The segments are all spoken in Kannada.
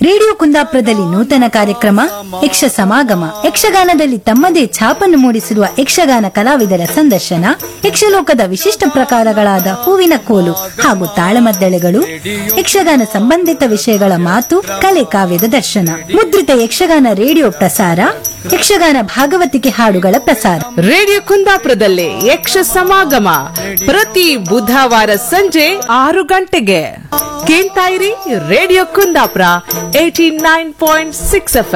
ರೇಡಿಯೋ ಕುಂದಾಪುರದಲ್ಲಿ ನೂತನ ಕಾರ್ಯಕ್ರಮ ಯಕ್ಷ ಸಮಾಗಮ ಯಕ್ಷಗಾನದಲ್ಲಿ ತಮ್ಮದೇ ಛಾಪನ್ನು ಮೂಡಿಸಿರುವ ಯಕ್ಷಗಾನ ಕಲಾವಿದರ ಸಂದರ್ಶನ ಯಕ್ಷಲೋಕದ ವಿಶಿಷ್ಟ ಪ್ರಕಾರಗಳಾದ ಹೂವಿನ ಕೋಲು ಹಾಗೂ ತಾಳಮದ್ದಳೆಗಳು ಯಕ್ಷಗಾನ ಸಂಬಂಧಿತ ವಿಷಯಗಳ ಮಾತು ಕಲೆ ಕಾವ್ಯದ ದರ್ಶನ ಮುದ್ರಿತ ಯಕ್ಷಗಾನ ರೇಡಿಯೋ ಪ್ರಸಾರ ಯಕ್ಷಗಾನ ಭಾಗವತಿಕೆ ಹಾಡುಗಳ ಪ್ರಸಾರ ರೇಡಿಯೋ ಕುಂದಾಪುರದಲ್ಲಿ ಯಕ್ಷ ಸಮಾಗಮ ಪ್ರತಿ ಬುಧವಾರ ಸಂಜೆ ಆರು ಗಂಟೆಗೆ ಕೇಳ್ತಾ ಇರಿ radio Kundapura eighty nine point six F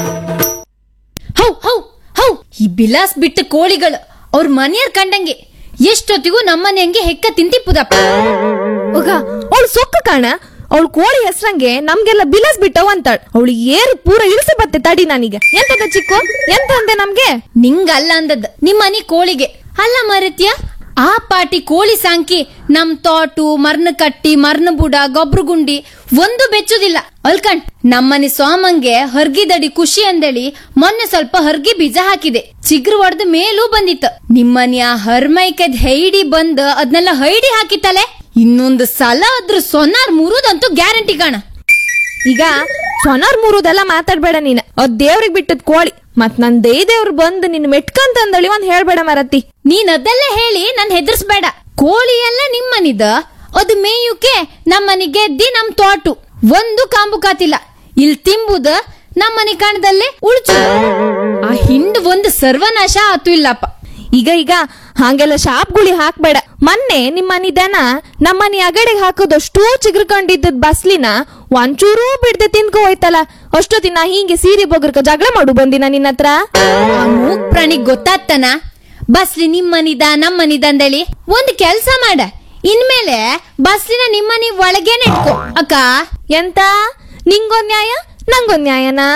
ಹೌ ಹೌ ಹೌ ಈ ಬಿಲಾಸ್ ಬಿಟ್ಟ ಕೋಳಿಗಳು ಅವ್ರ ಮನೆಯರ್ ಕಂಡಂಗೆ ಎಷ್ಟೊತ್ತಿಗೂ ನಮ್ಮನೆ ಹಂಗೆ ಹೆಕ್ಕ ತಿಂತಿಪ್ಪುದಪ್ಪ ಒಗ ಅವಳು ಸೊಕ್ಕ ಕಾಣ ಅವಳು ಕೋಳಿ ಹೆಸ್ರಂಗೆ ನಮ್ಗೆಲ್ಲ ಬಿಲಸ್ ಬಿಟ್ಟವ್ ಅಂತಾಳ ಅವಳು ಏರು ಪೂರ ಇಳಿಸಿ ಬತ್ತೆ ತಡಿ ನನಗೆ ಎಂತದ ಚಿಕ್ಕು ಎಂತ ಅಂದೆ ನಮ್ಗೆ ನಿಂಗಲ್ಲ ಅಂದದ್ ನಿಮ್ಮನೆ ಕೋಳಿಗೆ ಅಲ್ಲ ಮರತ್ಯ ಆ ಪಾಟಿ ಕೋಳಿ ಸಾಂಕಿ ನಮ್ ತೋಟು ಮರ್ನ ಕಟ್ಟಿ ಮರ್ನ ಬುಡ ಗೊಬ್ರು ಗುಂಡಿ ಒಂದು ಬೆಚ್ಚುದಿಲ್ಲ ಅಲ್ಕಂಡ್ ನಮ್ಮನೆ ಸೋಮಂಗೆ ಹರ್ಗಿದಡಿ ಖುಷಿ ಅಂದೇಳಿ ಮೊನ್ನೆ ಸ್ವಲ್ಪ ಹರ್ಗಿ ಬೀಜ ಹಾಕಿದೆ ಚಿಗ್ರು ಒಡ್ದ ಮೇಲೂ ಬಂದಿತ್ತು ನಿಮ್ಮನೆ ಆ ಹರ್ಮೈಕದ್ ಹೈಡಿ ಬಂದ್ ಅದ್ನೆಲ್ಲ ಹೈಡಿ ಹಾಕಿತ್ತಲೆ ಇನ್ನೊಂದು ಸಲ ಅದ್ರ ಸೊನ್ನಾರ್ ಮುರುದಂತೂ ಗ್ಯಾರಂಟಿ ಕಾಣ ಈಗ ಸೊನಾರ್ ಮೂರುದೆಲ್ಲ ಮಾತಾಡ್ಬೇಡ ನೀನ್ ಅದ್ ದೇವ್ರಿಗೆ ಬಿಟ್ಟದ್ ಕೋಳಿ ಮತ್ ನನ್ ದೇ ದೇವ್ರು ಬಂದು ನಿನ್ ಮೆಟ್ಕಂತಂದಳಿ ಒಂದ್ ಹೇಳ್ಬೇಡ ಮರತಿ ನೀನ್ ಅದೆಲ್ಲ ಹೇಳಿ ನನ್ ಹೆದರ್ಸ್ಬೇಡ ಕೋಳಿ ಎಲ್ಲ ನಿಮ್ಮನಿದ ಅದು ಮೇಯುಕೆ ನಮ್ಮನಿ ಗೆದ್ದಿ ನಮ್ ತೋಟು ಒಂದು ಕಾಂಬು ಕಾತಿಲ್ಲ ಇಲ್ ತಿಂಬುದ ನಮ್ಮನಿ ಕಣದಲ್ಲೇ ಉಳ್ಚು ಆ ಹಿಂಡ್ ಒಂದು ಸರ್ವನಾಶ ಆತು ಇಲ್ಲಪ್ಪ ಈಗ ಈಗ ಹಂಗೆಲ್ಲ ಶಾಪ್ಗುಳಿ ಹಾಕ್ಬೇಡ ಮೊನ್ನೆ ನಿಮ್ಮನಿ ದನ ನಮ್ಮನಿ ಅಗಡೆಗೆ ಹಾಕೋದಷ್ಟು ಚಿಗ್ರಕೊಂಡಿದ್ದದ್ ಬಸ್ಲಿನ ಒಂಚೂರೂ ಬಿಡ್ದೆ ತಿನ್ಕೊ ಹೋಯ್ತಲ್ಲ ಅಷ್ಟೊತ್ತಿನ ಹಿಂಗೆ ಸೀರೆ ಬೊಗರ್ಕ ಜಗಳ ಮಾಡು ಬಂದಿನ ನಿನ್ನ ಹತ್ರ ಆ ಮೂಕ್ ಪ್ರಾಣಿಗ್ ಗೊತ್ತಾಗ್ತಾನ ಬಸ್ಲಿ ನಿಮ್ಮನಿದ ನಮ್ಮನಿದ ಅಂದೇಳಿ ಒಂದ್ ಕೆಲ್ಸ ಮಾಡ ಇನ್ಮೇಲೆ ಬಸ್ಲಿನ ನಿಮ್ಮನಿ ಒಳಗೇನೆ ಇಟ್ಕೋ ಅಕ್ಕ ಎಂತ ನಿಂಗೊಂದ್ ನ್ಯಾಯ ನಂಗೊಂದ್ ನ್ಯಾಯನಾ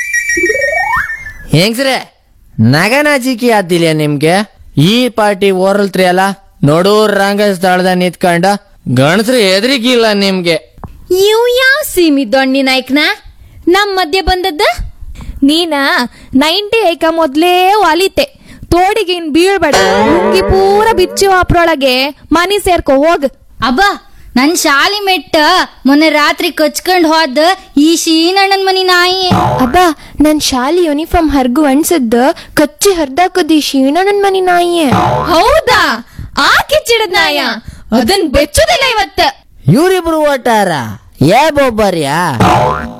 ಹೆಂಗ್ಸ್ರೆ ನಗನಾಚಿಕೆ ಆತಿಲ್ಲ ನಿಮ್ಗೆ ಈ ಪಾರ್ಟಿ ಓರಲ್ತ್ರಿ ಅಲ್ಲ ನೋಡು ರಂಗ ಸ್ಥಳದ ನಿಂತ್ಕೊಂಡ ಗಣಸ್ರು ಎದ್ರಿಗಿಲ್ಲ ನಿಮ್ಗೆ ಇವ್ ಯಾವ ಸೀಮಿ ದೊಣ್ಣಿ ನಾಯ್ಕನ ನಮ್ ಮಧ್ಯೆ ಬಂದದ್ದ ನೀನ ನೈಂಟಿ ಐಕ ಮೊದ್ಲೇ ಒಲಿತೆ ತೋಡಿಗೆ ಇನ್ ಬೀಳ್ಬೇಡ ಲುಂಗಿ ಪೂರ ಬಿಚ್ಚಿ ಅಪ್ರೊಳಗೆ ಮನಿ ಸೇರ್ಕೊ ಹೋಗ್ ಅಬ್ಬ ನನ್ ಶಾಲಿ ಮೆಟ್ಟ ಮೊನ್ನೆ ರಾತ್ರಿ ಕಚ್ಕೊಂಡ್ ಹೋದ ಈ ಶೀನಣ್ಣನ್ ಮನಿ ನಾಯಿ ಅಬ್ಬ ನನ್ ಶಾಲಿ ಯೂನಿಫಾರ್ಮ್ ಹರ್ಗು ಅನ್ಸದ್ದ ಕಚ್ಚಿ ಹರ್ದಾಕದಿ ಶೀಣ ನನ್ ಮನಿ ನಾಯಿಯೇ ಹೌದಾ ಆ ಕಿಚ್ಚಿಡದ್ ನಾಯ ಅದನ್ ಬೆಚ್ಚುದಿಲ್ಲ ಇವತ್ತ ಇವ್ರಿಬ್ರು ಓಟಾರ ಏ ಬೊಬ್ಬರ್ಯಾ